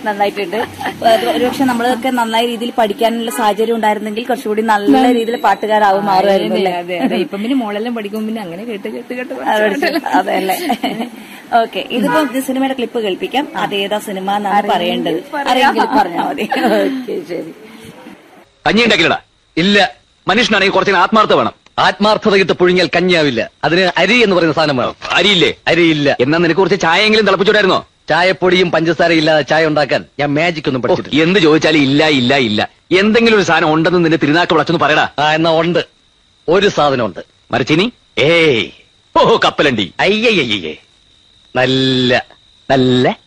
നന്നായിട്ടുണ്ട് അത് ഒരുപക്ഷെ നമ്മളൊക്കെ നന്നായ രീതിയിൽ പഠിക്കാനുള്ള സാഹചര്യം ഉണ്ടായിരുന്നെങ്കിൽ കുറച്ചുകൂടി നല്ല രീതിയിൽ പാട്ടുകാരാവും മാറുമായിരുന്നു അതെ അല്ലേ അതെ അതെ ഇപ്പം പിന്നെ മോളെല്ലാം പഠിക്കും പിന്നെ അങ്ങനെ കേട്ട് കേട്ട് കേട്ട് അത് പഠിച്ചു. പഠിച്ചു. അതെ അല്ലേ ഓക്കെ ഇതിപ്പോ ഇത് സിനിമയുടെ ക്ലിപ്പ് കേൾപ്പിക്കാം അത് ഏതാ സിനിമ എന്നാണ് പറയേണ്ടത് അറിയെങ്കിൽ പറഞ്ഞാൽ മതി ഓക്കെ ശരി കഞ്ഞി ഉണ്ടാക്കില്ലടാ ഇല്ല മനുഷ്യനാണെങ്കിൽ കുറച്ചിന് ആത്മാർത്ഥ വേണം ആത്മാർത്ഥത കിട്ട് പുഴുങ്ങിയാൽ കഞ്ഞാവില്ല അതിന് അരി എന്ന് പറയുന്ന സാധനം വേണം അരിയില്ലേ അരിയില്ല എന്നാ നിനക്ക് കുറച്ച് ചായയെങ്കിലും തിളപ്പിച്ചോടായിരുന്നോ ചായപ്പൊടിയും പഞ്ചസാരയും ഇല്ലാതെ ചായ ഉണ്ടാക്കാൻ ഞാൻ മാജിക് ഒന്നും ഓ, പഠിച്ചിട്ടില്ല എന്ത് ചോദിച്ചാലും ഇല്ല ഇല്ല ഇല്ല എന്തെങ്കിലും ഒരു സാധനം ഉണ്ടെന്ന് നിന്റെ തിരുനാക്ക് വിളച്ചൊന്ന് പറയടാ ആ എന്നാ ഉണ്ട് ഒരു സാധനമുണ്ട് മരച്ചിനി ഏയ് ഓ കപ്പലണ്ടി അയ്യയ്യേ നല്ല നല്ല